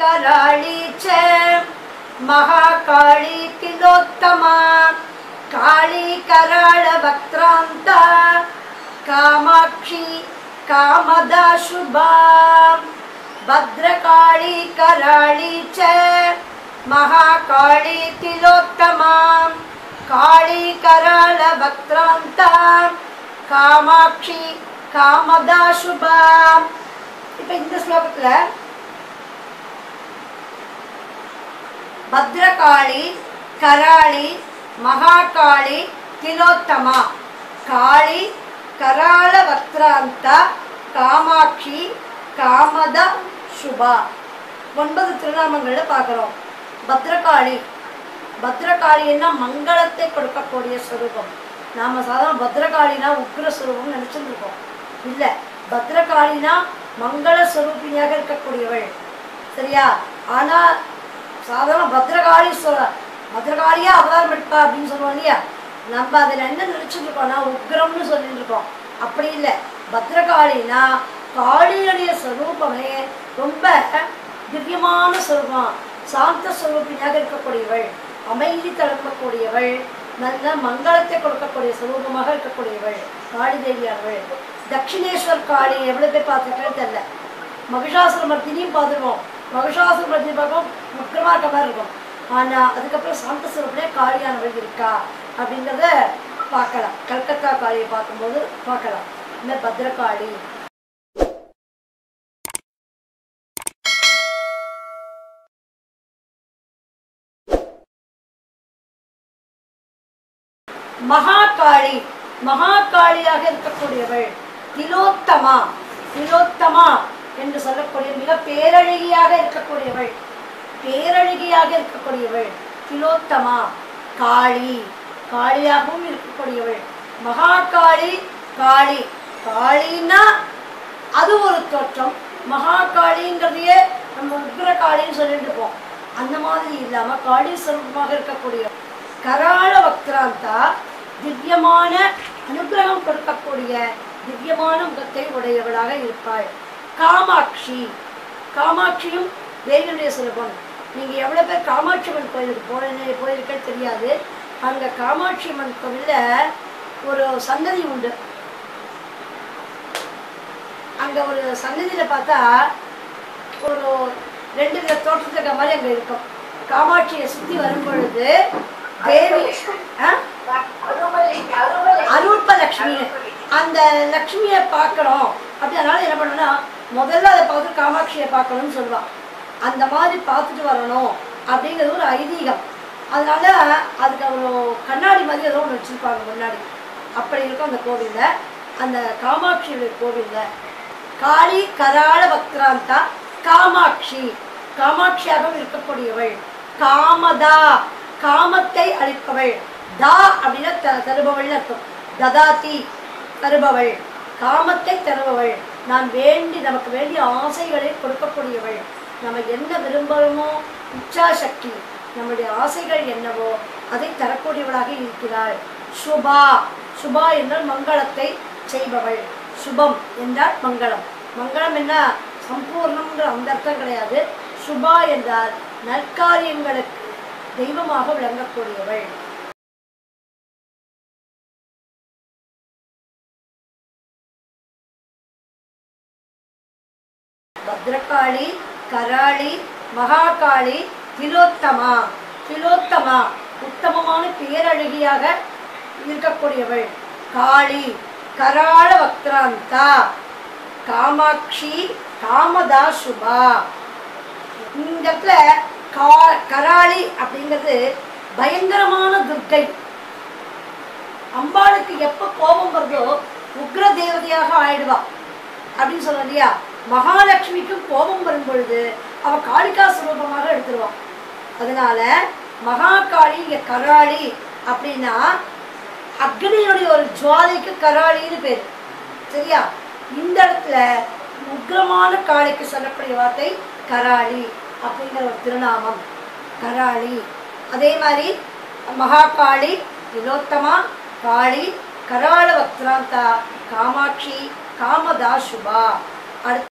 कराळी च महाकाळी तिलोत्तमा काळी कराळ वक्त्रान्ता कामाक्षी कामदा शुभा भद्रकाळी कराळी च महाकाळी तिलोत्तमा काळी कराळ वक्त्रान्ता காமாட்சி காமதா சுபா இப்ப இந்த ஸ்லோகத்துல பத்ரகாளி கராளி மகாகாளி திலோத்தமா காளி கராள வக்ராந்தா காமாட்சி காமதா சுபா ஒன்பது திருநாமங்கள்ல பார்க்குறோம் பத்ரகாளி பத்ரகாளின்னா மங்களத்தை கொடுக்கக்கூடிய ஸ்வரூபம் நாம சாதாரண பத்ரகாளினா உக்ர ஸ்வரூபம் நினைச்சிட்டு இருக்கோம் இல்ல பத்ரகாளினா மங்கள ஸ்வரூபிணியாக இருக்கக்கூடியவள் சரியா ஆனா சாதாரண பத்ரகாளி சொல்ல பத்ரகாளியா அவதாரம் எடுப்பா அப்படின்னு சொல்லுவோம் இல்லையா நம்ம அதில் என்ன நினைச்சிட்டு இருக்கோம்னா உக்ரம்னு சொல்லிட்டு இருக்கோம் அப்படி இல்லை பத்ரகாளினா காளியுடைய ஸ்வரூபமே ரொம்ப திவ்யமான ஸ்வரூபம் சாந்த ஸ்வரூபிணியாக இருக்கக்கூடியவள் அமைதி தழும்பக்கூடியவள் நல்ல மங்களத்தை கொடுக்கக்கூடிய ஸ்வரூபமாக இருக்கக்கூடியவள் காளி தேவியானவள் தட்சிணேஸ்வர் காளி எவ்வளவு பேர் பார்த்துருக்கேன்னு தெரியல மகிஷாசுர மர்த்தினியும் பார்த்துருவோம் மகிஷாசுர மர்த்தினி பார்ப்போம் முக்கியமாக இருக்க மாதிரி இருக்கும் ஆனா அதுக்கப்புறம் சாந்த ஸ்வரூபனே காளியானவள் இருக்கா அப்படிங்கிறத பார்க்கலாம் கல்கத்தா காளியை பார்க்கும்போது பார்க்கலாம் இந்த பத்ரகாளி மகாகாளி மகாகாளியாக இருக்கக்கூடியவள் திலோத்தமா திலோத்தமா என்று சொல்லக்கூடிய மிக பேரழகியாக இருக்கக்கூடியவள் பேரழகியாக இருக்கக்கூடியவள் திலோத்தமா காளி காளியாகவும் இருக்கக்கூடியவள் மகாகாளி காளி காளின்னா அது ஒரு தோற்றம் மகாகாளிங்கிறதையே நம்ம உக்ர காளின்னு சொல்லிட்டு இருப்போம் அந்த மாதிரி இல்லாம காளி ஸ்வரூபமாக இருக்கக்கூடிய கராள வக்ராந்தா திவ்யமான அனுகிரகம் கொடுக்கக்கூடிய திவ்யமான முகத்தை உடையவளாக இருப்பாள் காமாட்சி காமாட்சியும் தேவியுடைய சுலபம் நீங்க எவ்வளவு பேர் காமாட்சி அம்மன் கோயிலுக்கு போன போயிருக்க தெரியாது அங்க காமாட்சி அம்மன் கோவில்ல ஒரு சன்னதி உண்டு அங்க ஒரு சன்னதியில பார்த்தா ஒரு ரெண்டு வித தோற்றத்துக்கு இருக்க மாதிரி அங்க இருக்கும் காமாட்சியை சுத்தி வரும் பொழுது தேவி ஆ? அரூப லக்ஷ்மி அந்த லக்ஷ்மியை பார்க்கணும் அப்படி அதனால என்ன பண்ணணும்னா முதல்ல அதை பார்த்து காமாட்சியை பார்க்கணும்னு சொல்லுவான் அந்த மாதிரி பார்த்துட்டு வரணும் அப்படிங்கிறது ஒரு ஐதீகம் அதனால அதுக்கு ஒரு கண்ணாடி மாதிரி ஏதோ ஒன்று வச்சிருப்பாங்க முன்னாடி அப்படி இருக்கும் அந்த கோவில்ல அந்த காமாட்சியுடைய கோவில்ல காளி கராள பக்திராந்தா காமாட்சி காமாட்சியாகவும் இருக்கக்கூடியவள் காமதா காமத்தை அளிப்பவள் தா அப்படின்னா த தருபவள்னு அர்த்தம் ததாதி தருபவள் காமத்தை தருபவள் நான் வேண்டி நமக்கு வேண்டிய ஆசைகளை கொடுக்கக்கூடியவள் நம்ம என்ன விரும்புகிறோமோ இச்சா சக்தி நம்முடைய ஆசைகள் என்னவோ அதை தரக்கூடியவளாக இருக்கிறாள் சுபா சுபா என்றால் மங்களத்தை செய்பவள் சுபம் என்றால் மங்களம் மங்களம் என்ன சம்பூர்ணம்ங்கிற அந்த அர்த்தம் கிடையாது சுபா என்றால் நற்காரியங்களுக்கு தெய்வமாக விளங்கக்கூடியவள் பத்ரகாளி கராளி மகாகாளி திலோத்தமா திலோத்தமா உத்தமமான பேரழகியாக இருக்கக்கூடியவள் காளி கராள வக்ராந்தா காமாட்சி காமதா சுபா இந்த இடத்துல கா கராளி அப்படிங்கிறது பயங்கரமான துர்க்கை அம்பாளுக்கு எப்ப கோபம் வருதோ உக்ர தேவதையாக ஆயிடுவா அப்படின்னு சொல்ல இல்லையா மகாலட்சுமிக்கும் கோபம் வரும் பொழுது அவ காளிகா சுரூபமாக எடுத்துருவான் அதனால மகாகாளி இங்க கராளி அப்படின்னா அக்னியுடைய ஒரு ஜுவாலைக்கு கராளின்னு பேர் சரியா இந்த இடத்துல உக்ரமான காளிக்கு சொல்லக்கூடிய வார்த்தை கராளி அப்படிங்கிற ஒரு திருநாமம் கராளி அதே மாதிரி மகாகாளி திலோத்தமா காளி கராள வக்ராந்தா காமாட்சி காமதா சுபா அடுத்து